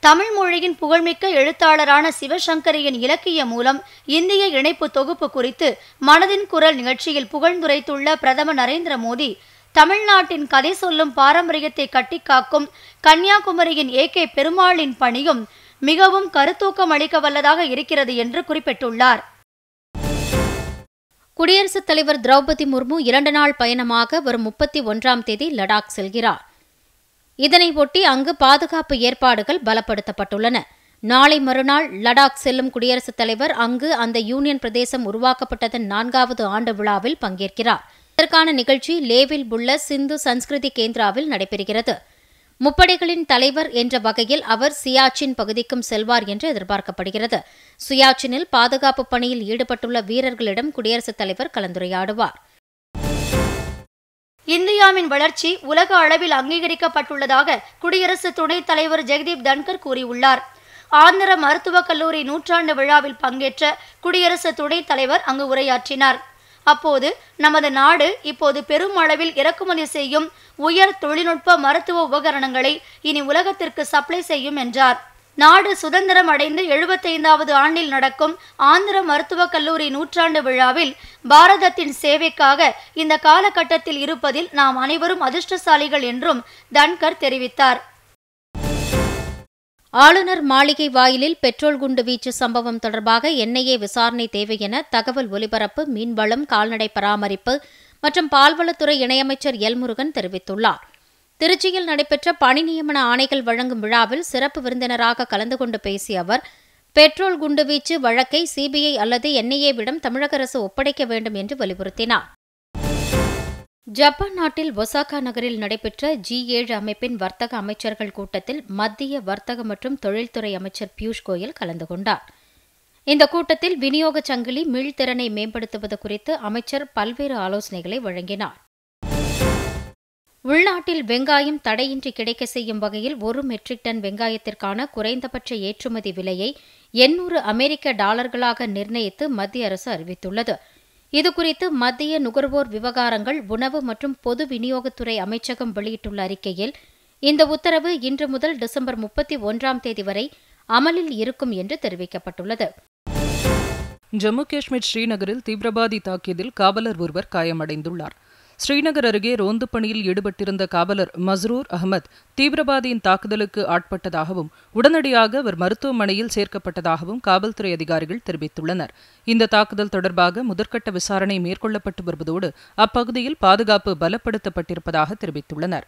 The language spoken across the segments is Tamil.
தமிழ் மொழியின் புகழ்மிக்க எழுத்தாளரான சிவசங்கரியின் இலக்கிய மூலம் இந்திய இணைப்பு தொகுப்பு குறித்து மனதின் குரல் நிகழ்ச்சியில் புகழ்ந்துரைத்துள்ள பிரதமர் நரேந்திர மோடி தமிழ்நாட்டின் கதை சொல்லும் பாரம்பரியத்தை கட்டிக்காக்கும் கன்னியாகுமரியின் ஏ கே பெருமாளின் பணியும் மிகவும் கருத்தூக்கம் அளிக்க வல்லதாக இருக்கிறது என்று குறிப்பிட்டுள்ளார் குடியரசுத் தலைவர் திரௌபதி முர்மு இரண்டு நாள் பயணமாக வரும் முப்பத்தி ஒன்றாம் தேதி லடாக் செல்கிறார் இதனை ஒட்டி அங்கு பாதுகாப்பு ஏற்பாடுகள் பலப்படுத்தப்பட்டுள்ளன நாளை மறுநாள் லடாக் செல்லும் குடியரசுத் தலைவர் அங்கு அந்த யூனியன் பிரதேசம் உருவாக்கப்பட்டதன் நான்காவது ஆண்டு விழாவில் பங்கேற்கிறார் இதற்கான நிகழ்ச்சி லேவில் உள்ள சிந்து சன்ஸ்கிருதி கேந்திராவில் நடைபெறுகிறது முப்படைகளின் தலைவர் என்ற வகையில் அவர் சியாச்சின் பகுதிக்கும் செல்வார் என்று எதிர்பார்க்கப்படுகிறது சியாச்சினில் பாதுகாப்பு பணியில் ஈடுபட்டுள்ள வீரர்களிடம் குடியரசுத் தலைவர் கலந்துரையாடுவார் இந்தியாவின் வளர்ச்சி உலக அளவில் அங்கீகரிக்கப்பட்டுள்ளதாக குடியரசு துணைத் தலைவர் ஜெகதீப் தன்கர் கூறியுள்ளார் ஆந்திர மருத்துவக் கல்லூரி நூற்றாண்டு விழாவில் பங்கேற்ற குடியரசு துணைத் தலைவர் அங்கு உரையாற்றினார் அப்போது நமது நாடு இப்போது பெரும் அளவில் இறக்குமதி செய்யும் உயர் தொழில்நுட்ப மருத்துவ உபகரணங்களை இனி உலகத்திற்கு சப்ளை செய்யும் என்றார் நாடு சுதந்திரம் அடைந்து எழுபத்தைந்தாவது ஆண்டில் நடக்கும் ஆந்திர மருத்துவக் கல்லூரி நூற்றாண்டு விழாவில் பாரதத்தின் சேவைக்காக இந்த காலகட்டத்தில் இருப்பதில் நாம் அனைவரும் அதிர்ஷ்டசாலிகள் என்றும் தன்கர் தெரிவித்தார் ஆளுநர் மாளிகை வாயிலில் பெட்ரோல் குண்டு வீச்சு சம்பவம் தொடர்பாக என்ஐஏ விசாரணை தேவை என தகவல் ஒலிபரப்பு மீன்வளம் கால்நடை பராமரிப்பு மற்றும் பால்வளத்துறை இணையமைச்சர் எல் முருகன் தெரிவித்துள்ளார் திருச்சியில் நடைபெற்ற பணி நியமன ஆணைகள் வழங்கும் விழாவில் சிறப்பு விருந்தினராக கலந்து கொண்டு பேசிய அவர் பெட்ரோல் குண்டுவீச்சு வழக்கை சிபிஐ அல்லது என்ஐஏவிடம் தமிழக அரசு ஒப்படைக்க வேண்டும் என்று வலியுறுத்தினார் ஜப்பான் நாட்டில் ஒசாகா நகரில் நடைபெற்ற ஜி ஏழு அமைப்பின் வர்த்தக அமைச்சர்கள் கூட்டத்தில் மத்திய வர்த்தக மற்றும் தொழில்துறை அமைச்சர் பியூஷ் கோயல் கலந்து கொண்டார் இந்த கூட்டத்தில் விநியோக சங்கிலி மீள்திறனை மேம்படுத்துவது குறித்து அமைச்சர் பல்வேறு ஆலோசனைகளை வழங்கினார் உள்நாட்டில் வெங்காயம் தடையின்றி கிடைக்க செய்யும் வகையில் ஒரு மெட்ரிக் டன் வெங்காயத்திற்கான குறைந்தபட்ச ஏற்றுமதி விலையை எண்ணூறு அமெரிக்க டாலர்களாக நிர்ணயித்து மத்திய அரசு அறிவித்துள்ளது இதுகுறித்து மத்திய நுகர்வோர் விவகாரங்கள் உணவு மற்றும் பொது விநியோகத்துறை அமைச்சகம் வெளியிட்டுள்ள அறிக்கையில் இந்த உத்தரவு இன்று முதல் டிசம்பர் முப்பத்தி ஒன்றாம் தேதி வரை அமலில் இருக்கும் என்று தெரிவிக்கப்பட்டுள்ளது ஜம்மு காஷ்மீர் ஸ்ரீநகரில் தீவிரவாதி தாக்கியதில் காவலர் ஒருவர் காயமடைந்துள்ளார் ஸ்ரீநகர் அருகே ரோந்து பணியில் ஈடுபட்டிருந்த காவலர் மஸ்ரூர் அகமது தீவிரவாதியின் தாக்குதலுக்கு ஆட்பட்டதாகவும் உடனடியாக அவர் மருத்துவமனையில் சேர்க்கப்பட்டதாகவும் காவல்துறை அதிகாரிகள் தெரிவித்துள்ளனர் இந்த தாக்குதல் தொடர்பாக முதற்கட்ட விசாரணை மேற்கொள்ளப்பட்டு வருவதோடு அப்பகுதியில் பாதுகாப்பு பலப்படுத்தப்பட்டிருப்பதாக தெரிவித்துள்ளனர்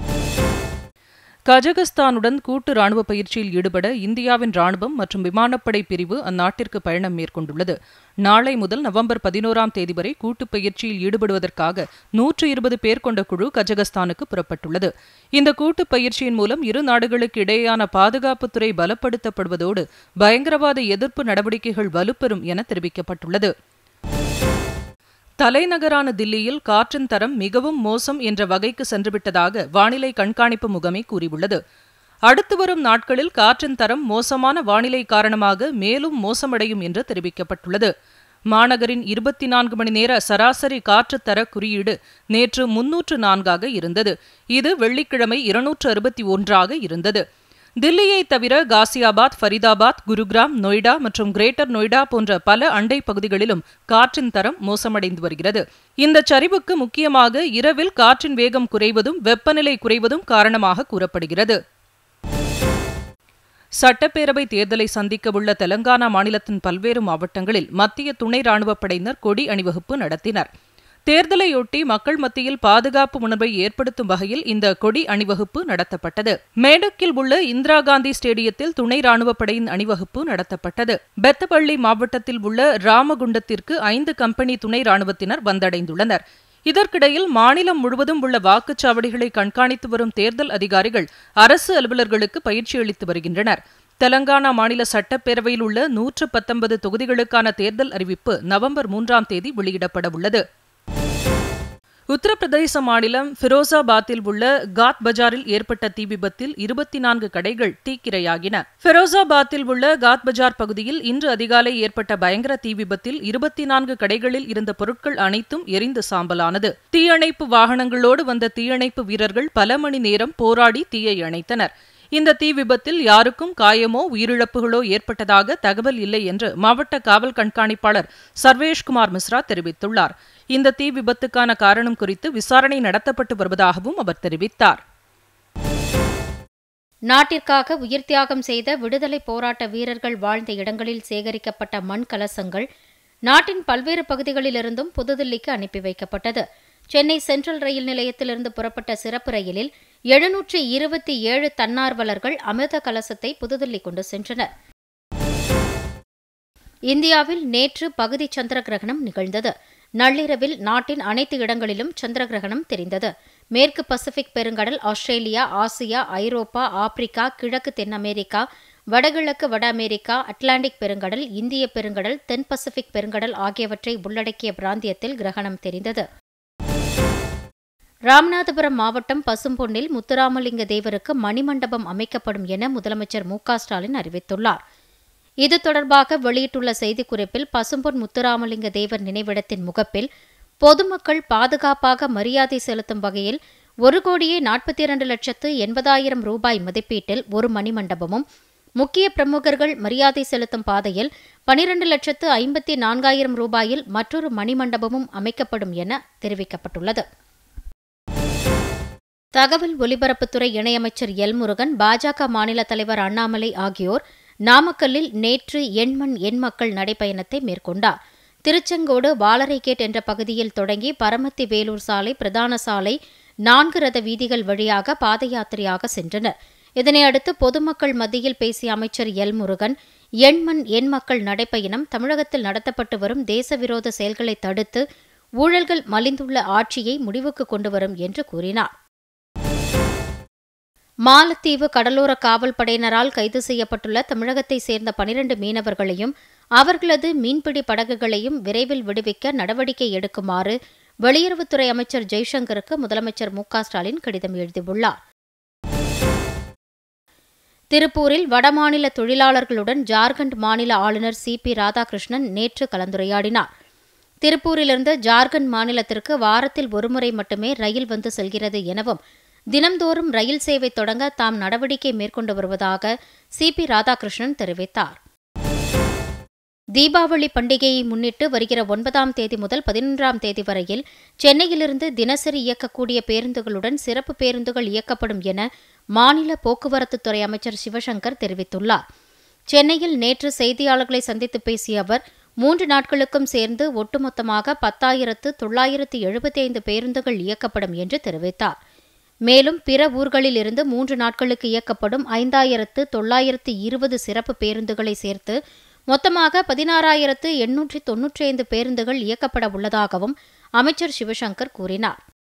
கஜகஸ்தானுடன் கூட்டு ராணுவ பயிற்சியில் ஈடுபட இந்தியாவின் ராணுவம் மற்றும் விமானப்படை பிரிவு அந்நாட்டிற்கு பயணம் மேற்கொண்டுள்ளது நாளை முதல் நவம்பர் பதினோராம் தேதி வரை கூட்டு பயிற்சியில் ஈடுபடுவதற்காக நூற்று இருபது பேர் கொண்ட குழு கஜகஸ்தானுக்கு புறப்பட்டுள்ளது இந்த கூட்டு பயிற்சியின் மூலம் இரு நாடுகளுக்கு இடையேயான பாதுகாப்புத்துறை பலப்படுத்தப்படுவதோடு பயங்கரவாத எதிர்ப்பு நடவடிக்கைகள் வலுப்பெறும் என தெரிவிக்கப்பட்டுள்ளது தலைநகரான தில்லியில் காற்றின் தரம் மிகவும் மோசம் என்ற வகைக்கு சென்றுவிட்டதாக வானிலை கண்காணிப்பு முகமை கூறியுள்ளது அடுத்து வரும் நாட்களில் காற்றின் தரம் மோசமான வானிலை காரணமாக மேலும் மோசமடையும் என்று தெரிவிக்கப்பட்டுள்ளது மாநகரின் இருபத்தி நான்கு மணி நேர சராசரி காற்று தர குறியீடு நேற்று முன்னூற்று நான்காக இருந்தது இது வெள்ளிக்கிழமை இருநூற்று அறுபத்தி ஒன்றாக இருந்தது தில்லியை தவிர காசியாபாத் ஃபரிதாபாத் குருகிராம் நொய்டா மற்றும் கிரேட்டர் நொய்டா போன்ற பல அண்டை பகுதிகளிலும் காற்றின் தரம் மோசமடைந்து வருகிறது இந்த சரிவுக்கு முக்கியமாக இரவில் காற்றின் வேகம் குறைவதும் வெப்பநிலை குறைவதும் காரணமாக கூறப்படுகிறது சட்டப்பேரவை தேர்தலை சந்திக்கவுள்ள தெலங்கானா மாநிலத்தின் பல்வேறு மாவட்டங்களில் மத்திய துணை ராணுவப் படையினர் கொடி அணிவகுப்பு நடத்தினர் தேர்தலையொட்டி மக்கள் மத்தியில் பாதுகாப்பு உணர்வை ஏற்படுத்தும் வகையில் இந்த கொடி அணிவகுப்பு நடத்தப்பட்டது மேடக்கில் உள்ள இந்திரா காந்தி ஸ்டேடியத்தில் துணை ராணுவப் படையின் அணிவகுப்பு நடத்தப்பட்டது பெத்தபள்ளி மாவட்டத்தில் உள்ள ராமகுண்டத்திற்கு ஐந்து கம்பெனி துணை ராணுவத்தினர் வந்தடைந்துள்ளனர் இதற்கிடையில் மாநிலம் முழுவதும் உள்ள வாக்குச்சாவடிகளை கண்காணித்து வரும் தேர்தல் அதிகாரிகள் அரசு அலுவலர்களுக்கு பயிற்சி அளித்து வருகின்றனர் தெலங்கானா மாநில சட்டப்பேரவையில் உள்ள நூற்று பத்தொன்பது தொகுதிகளுக்கான தேர்தல் அறிவிப்பு நவம்பர் மூன்றாம் தேதி வெளியிடப்பட உள்ளது உத்தரப்பிரதேச மாநிலம் ஃபிரோசாபாத்தில் உள்ள காத் பஜாரில் ஏற்பட்ட தீ விபத்தில் இருபத்தி நான்கு கடைகள் தீக்கிரையாகின ஃபிரோசாபாத்தில் உள்ள காத் பஜார் பகுதியில் இன்று அதிகாலை ஏற்பட்ட பயங்கர தீ விபத்தில் இருபத்தி நான்கு கடைகளில் இருந்த பொருட்கள் அனைத்தும் எரிந்து சாம்பலானது தீயணைப்பு வாகனங்களோடு வந்த தீயணைப்பு வீரர்கள் பல மணி நேரம் போராடி தீயை அணைத்தனர் இந்த தீ விபத்தில் யாருக்கும் காயமோ உயிரிழப்புகளோ ஏற்பட்டதாக தகவல் இல்லை என்று மாவட்ட காவல் கண்காணிப்பாளர் சர்வேஷ்குமார் மிஸ்ரா தெரிவித்துள்ளார் இந்த தீ விபத்துக்கான காரணம் குறித்து விசாரணை நடத்தப்பட்டு வருவதாகவும் அவர் தெரிவித்தார் நாட்டிற்காக உயிர் தியாகம் செய்த விடுதலை போராட்ட வீரர்கள் வாழ்ந்த இடங்களில் சேகரிக்கப்பட்ட மண் கலசங்கள் நாட்டின் பல்வேறு பகுதிகளிலிருந்தும் புதுதில்லிக்கு அனுப்பி வைக்கப்பட்டது சென்னை சென்ட்ரல் ரயில் நிலையத்திலிருந்து புறப்பட்ட சிறப்பு ரயிலில் எழுநூற்றி இருபத்தி ஏழு தன்னார்வலர்கள் அமிர்த கலசத்தை புதுதில்லி கொண்டு சென்றனர் இந்தியாவில் நேற்று பகுதி சந்திர கிரகணம் நிகழ்ந்தது நள்ளிரவில் நாட்டின் அனைத்து இடங்களிலும் சந்திர கிரகணம் தெரிந்தது மேற்கு பசிபிக் பெருங்கடல் ஆஸ்திரேலியா ஆசியா ஐரோப்பா ஆப்பிரிக்கா கிழக்கு தென் அமெரிக்கா வடகிழக்கு வட அமெரிக்கா அட்லாண்டிக் பெருங்கடல் இந்திய பெருங்கடல் தென் பசிபிக் பெருங்கடல் ஆகியவற்றை உள்ளடக்கிய பிராந்தியத்தில் கிரகணம் தெரிந்தது ராமநாதபுரம் மாவட்டம் பசும்பொன்னில் முத்துராமலிங்க தேவருக்கு மணிமண்டபம் அமைக்கப்படும் என முதலமைச்சர் மு ஸ்டாலின் அறிவித்துள்ளார் இது தொடர்பாக வெளியிட்டுள்ள செய்திக்குறிப்பில் பசும்பொன் முத்துராமலிங்க தேவர் நினைவிடத்தின் முகப்பில் பொதுமக்கள் பாதுகாப்பாக மரியாதை செலுத்தும் வகையில் ஒரு கோடியே நாற்பத்தி இரண்டு லட்சத்து எண்பதாயிரம் ரூபாய் மதிப்பீட்டில் ஒரு மணிமண்டபமும் முக்கிய பிரமுகர்கள் மரியாதை செலுத்தும் பாதையில் பனிரண்டு லட்சத்து ஐம்பத்தி நான்காயிரம் ரூபாயில் மற்றொரு மணிமண்டபமும் அமைக்கப்படும் என தெரிவிக்கப்பட்டுள்ளது தகவல் ஒலிபரப்புத்துறை இணையமைச்சர் எல் முருகன் பாஜக மாநில தலைவர் அண்ணாமலை ஆகியோர் நாமக்கல்லில் நேற்று எண்மண் எண் மக்கள் நடைப்பயணத்தை மேற்கொண்டார் திருச்செங்கோடு வாலரைகேட் என்ற பகுதியில் தொடங்கி பரமத்தி வேலூர் சாலை பிரதான சாலை நான்கு ரத வீதிகள் வழியாக பாத யாத்திரையாக சென்றனர் இதனையடுத்து பொதுமக்கள் மத்தியில் பேசிய அமைச்சர் எல் முருகன் எண்மண் எண் மக்கள் நடைப்பயணம் தமிழகத்தில் நடத்தப்பட்டு வரும் தேசவிரோத செயல்களை தடுத்து ஊழல்கள் மலிந்துள்ள ஆட்சியை முடிவுக்கு கொண்டுவரும் என்று கூறினார் மாலத்தீவு கடலோர காவல் படையினரால் கைது செய்யப்பட்டுள்ள தமிழகத்தைச் சேர்ந்த பனிரண்டு மீனவர்களையும் அவர்களது மீன்பிடி படகுகளையும் விரைவில் விடுவிக்க நடவடிக்கை எடுக்குமாறு வெளியுறவுத்துறை அமைச்சர் ஜெய்சங்கருக்கு முதலமைச்சர் மு ஸ்டாலின் கடிதம் எழுதியுள்ளார் திருப்பூரில் வடமாநில தொழிலாளர்களுடன் ஜார்க்கண்ட் மாநில ஆளுநர் சி பி ராதாகிருஷ்ணன் நேற்று கலந்துரையாடினார் திருப்பூரிலிருந்து ஜார்க்கண்ட் மாநிலத்திற்கு வாரத்தில் ஒருமுறை மட்டுமே ரயில் வந்து செல்கிறது எனவும் தினம்தோறும் ரயில் சேவை தொடங்க தாம் நடவடிக்கை மேற்கொண்டு வருவதாக சி பி ராதாகிருஷ்ணன் தெரிவித்தார் தீபாவளி பண்டிகையை முன்னிட்டு வருகிற ஒன்பதாம் தேதி முதல் பதினொன்றாம் தேதி வரையில் சென்னையிலிருந்து தினசரி இயக்கக்கூடிய பேருந்துகளுடன் சிறப்பு பேருந்துகள் இயக்கப்படும் என மாநில போக்குவரத்துத்துறை அமைச்சர் சிவசங்கர் தெரிவித்துள்ளார் சென்னையில் நேற்று செய்தியாளர்களை சந்தித்து பேசிய அவர் மூன்று நாட்களுக்கும் சேர்ந்து ஒட்டுமொத்தமாக பத்தாயிரத்து தொள்ளாயிரத்து எழுபத்தி ஐந்து பேருந்துகள் இயக்கப்படும் என்று தெரிவித்தார் மேலும் பிற ஊர்களில் இருந்து மூன்று நாட்களுக்கு இயக்கப்படும் ஐந்தாயிரத்து தொள்ளாயிரத்து இருபது சிறப்பு பேருந்துகளை சேர்த்து மொத்தமாக பதினாறாயிரத்து எண்ணூற்றி தொன்னூற்றி ஐந்து பேருந்துகள் இயக்கப்பட உள்ளதாகவும் அமைச்சர் சிவசங்கர் கூறினார்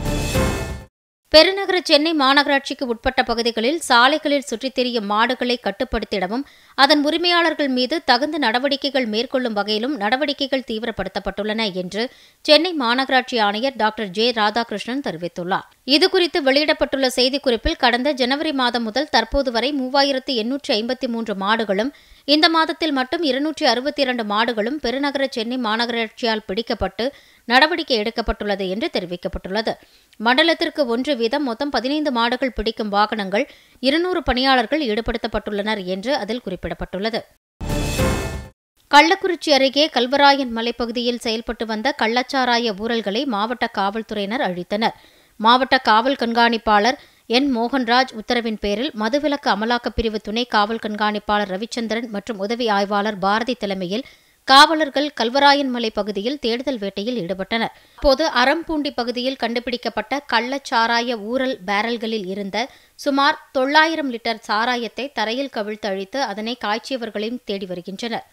பெருநகர சென்னை மாநகராட்சிக்கு உட்பட்ட பகுதிகளில் சாலைகளில் சுற்றித் திரியும் மாடுகளை கட்டுப்படுத்திடவும் அதன் உரிமையாளர்கள் மீது தகுந்த நடவடிக்கைகள் மேற்கொள்ளும் வகையிலும் நடவடிக்கைகள் தீவிரப்படுத்தப்பட்டுள்ளன என்று சென்னை மாநகராட்சி ஆணையர் டாக்டர் ஜே ராதாகிருஷ்ணன் தெரிவித்துள்ளார் இதுகுறித்து வெளியிடப்பட்டுள்ள செய்திக்குறிப்பில் கடந்த ஜனவரி மாதம் முதல் தற்போது வரை மூவாயிரத்து எண்ணூற்றி ஐம்பத்தி மூன்று மாடுகளும் இந்த மாதத்தில் மட்டும் இருநூற்றி அறுபத்தி இரண்டு மாடுகளும் பெருநகர சென்னை மாநகராட்சியால் பிடிக்கப்பட்டு நடவடிக்கை எடுக்கப்பட்டுள்ளது என்று தெரிவிக்கப்பட்டுள்ளது மண்டலத்திற்கு ஒன்று வீதம் மொத்தம் பதினைந்து மாடுகள் பிடிக்கும் வாகனங்கள் இருநூறு பணியாளர்கள் ஈடுபடுத்தப்பட்டுள்ளனர் என்று அதில் குறிப்பிடப்பட்டுள்ளது கள்ளக்குறிச்சி அருகே கல்வராயன் மலைப்பகுதியில் செயல்பட்டு வந்த கள்ளச்சாராய ஊழல்களை மாவட்ட காவல்துறையினர் அழித்தனர் மாவட்ட காவல் கண்காணிப்பாளர் என் மோகன்ராஜ் உத்தரவின் பேரில் மதுவிலக்கு அமலாக்கப் பிரிவு துணை காவல் கண்காணிப்பாளர் ரவிச்சந்திரன் மற்றும் உதவி ஆய்வாளர் பாரதி தலைமையில் காவலர்கள் கல்வராயன்மலை பகுதியில் தேடுதல் வேட்டையில் ஈடுபட்டனர் அப்போது அறம்பூண்டி பகுதியில் கண்டுபிடிக்கப்பட்ட கள்ளச்சாராய ஊரல் பேரல்களில் இருந்த சுமார் தொள்ளாயிரம் லிட்டர் சாராயத்தை தரையில் கவிழ்த்து அழித்து அதனை காய்ச்சியவர்களையும் தேடி வருகின்றனர்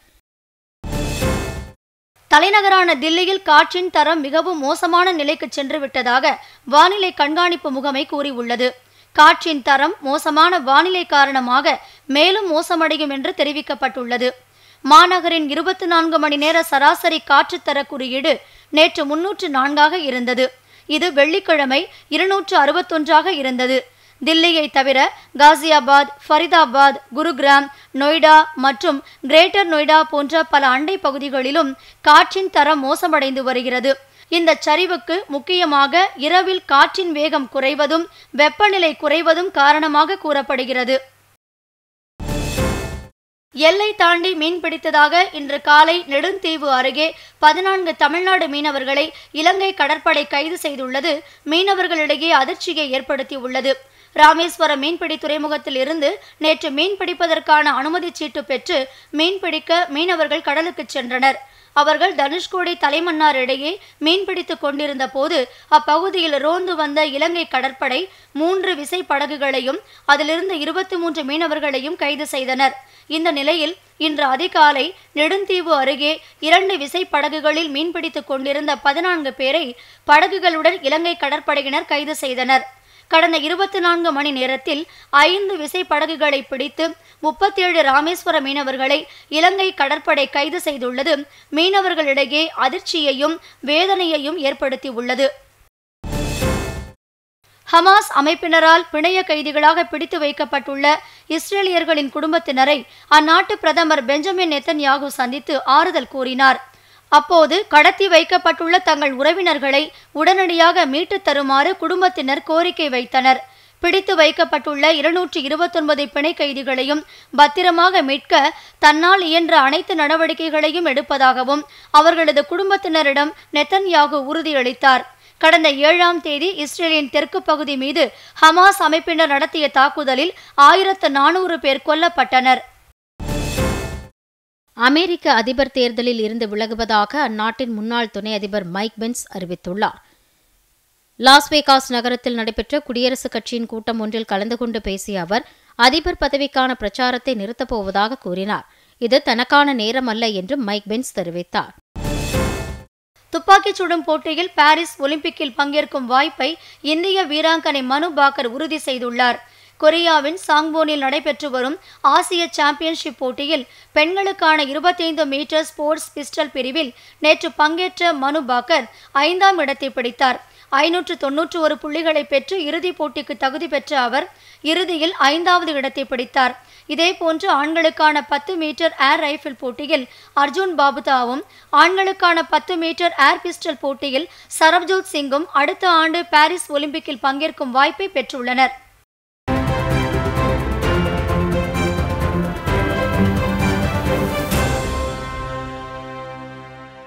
தலைநகரான தில்லியில் காற்றின் தரம் மிகவும் மோசமான நிலைக்கு சென்று விட்டதாக வானிலை கண்காணிப்பு முகமை கூறியுள்ளது காற்றின் தரம் மோசமான வானிலை காரணமாக மேலும் மோசமடையும் என்று தெரிவிக்கப்பட்டுள்ளது மாநகரின் இருபத்தி நான்கு மணி நேர சராசரி காற்றுத்தர குறியீடு நேற்று முன்னூற்று நான்காக இருந்தது இது வெள்ளிக்கிழமை இருநூற்று அறுபத்தொன்றாக இருந்தது தில்லியை தவிர காசியாபாத் ஃபரிதாபாத் குருகிராம் நொய்டா மற்றும் கிரேட்டர் நொய்டா போன்ற பல அண்டை பகுதிகளிலும் காற்றின் தரம் மோசமடைந்து வருகிறது இந்த சரிவுக்கு முக்கியமாக இரவில் காற்றின் வேகம் குறைவதும் வெப்பநிலை குறைவதும் காரணமாக கூறப்படுகிறது எல்லை தாண்டி மீன் பிடித்ததாக இன்று காலை நெடுந்தீவு அருகே பதினான்கு தமிழ்நாடு மீனவர்களை இலங்கை கடற்படை கைது செய்துள்ளது மீனவர்களிடையே அதிர்ச்சியை ஏற்படுத்தியுள்ளது ராமேஸ்வரம் மீன்பிடி துறைமுகத்தில் இருந்து நேற்று மீன் பிடிப்பதற்கான அனுமதி சீட்டு பெற்று மீன் பிடிக்க மீனவர்கள் கடலுக்கு சென்றனர் அவர்கள் தனுஷ்கோடி தலைமன்னார் இடையே மீன்பிடித்துக் கொண்டிருந்த போது அப்பகுதியில் ரோந்து வந்த இலங்கை கடற்படை மூன்று விசை படகுகளையும் அதிலிருந்து இருபத்தி மூன்று மீனவர்களையும் கைது செய்தனர் இந்த நிலையில் இன்று அதிகாலை நெடுந்தீவு அருகே இரண்டு விசை படகுகளில் மீன்பிடித்துக் கொண்டிருந்த பதினான்கு பேரை படகுகளுடன் இலங்கை கடற்படையினர் கைது செய்தனர் கடந்த இருபத்தி நான்கு மணி நேரத்தில் ஐந்து விசை படகுகளை பிடித்து முப்பத்தேழு ராமேஸ்வர மீனவர்களை இலங்கை கடற்படை கைது செய்துள்ளது மீனவர்களிடையே அதிர்ச்சியையும் வேதனையையும் ஏற்படுத்தியுள்ளது ஹமாஸ் அமைப்பினரால் பிணைய கைதிகளாக பிடித்து வைக்கப்பட்டுள்ள இஸ்ரேலியர்களின் குடும்பத்தினரை அந்நாட்டு பிரதமர் பெஞ்சமின் நெத்தன்யாகு சந்தித்து ஆறுதல் கூறினார் அப்போது கடத்தி வைக்கப்பட்டுள்ள தங்கள் உறவினர்களை உடனடியாக மீட்டுத் தருமாறு குடும்பத்தினர் கோரிக்கை வைத்தனர் பிடித்து வைக்கப்பட்டுள்ள இருநூற்றி இருபத்தொன்பது பிணை கைதிகளையும் பத்திரமாக மீட்க தன்னால் இயன்ற அனைத்து நடவடிக்கைகளையும் எடுப்பதாகவும் அவர்களது குடும்பத்தினரிடம் நெத்தன்யாகு உறுதியளித்தார் கடந்த ஏழாம் தேதி இஸ்ரேலின் தெற்கு பகுதி மீது ஹமாஸ் அமைப்பினர் நடத்திய தாக்குதலில் ஆயிரத்து நானூறு பேர் கொல்லப்பட்டனர் அமெரிக்க அதிபர் தேர்தலில் இருந்து விலகுவதாக அந்நாட்டின் முன்னாள் துணை அதிபர் மைக் பென்ஸ் அறிவித்துள்ளார் லாஸ் வேகாஸ் நகரத்தில் நடைபெற்ற குடியரசுக் கட்சியின் கூட்டம் ஒன்றில் கலந்து கொண்டு பேசிய அவர் அதிபர் பதவிக்கான பிரச்சாரத்தை நிறுத்தப் போவதாக கூறினார் இது தனக்கான நேரம் அல்ல என்று மைக் பென்ஸ் தெரிவித்தார் துப்பாக்கிச் சுடும் போட்டியில் பாரிஸ் ஒலிம்பிக்கில் பங்கேற்கும் வாய்ப்பை இந்திய வீராங்கனை மனு பாக்கர் உறுதி செய்துள்ளார் கொரியாவின் சாங்போனில் நடைபெற்று வரும் ஆசிய சாம்பியன்ஷிப் போட்டியில் பெண்களுக்கான இருபத்தைந்து மீட்டர் ஸ்போர்ட்ஸ் பிஸ்டல் பிரிவில் நேற்று பங்கேற்ற மனு பாக்கர் ஐந்தாம் இடத்தை பிடித்தார் ஐநூற்று தொன்னூற்று ஒரு புள்ளிகளை பெற்று இறுதிப் போட்டிக்கு தகுதி பெற்ற அவர் இறுதியில் ஐந்தாவது இடத்தை பிடித்தார் இதேபோன்று ஆண்களுக்கான பத்து மீட்டர் ஏர் ரைஃபிள் போட்டியில் அர்ஜுன் பாபுதாவும் ஆண்களுக்கான பத்து மீட்டர் ஏர் பிஸ்டல் போட்டியில் சரப்ஜோத் சிங்கும் அடுத்த ஆண்டு பாரிஸ் ஒலிம்பிக்கில் பங்கேற்கும் வாய்ப்பை பெற்றுள்ளனர்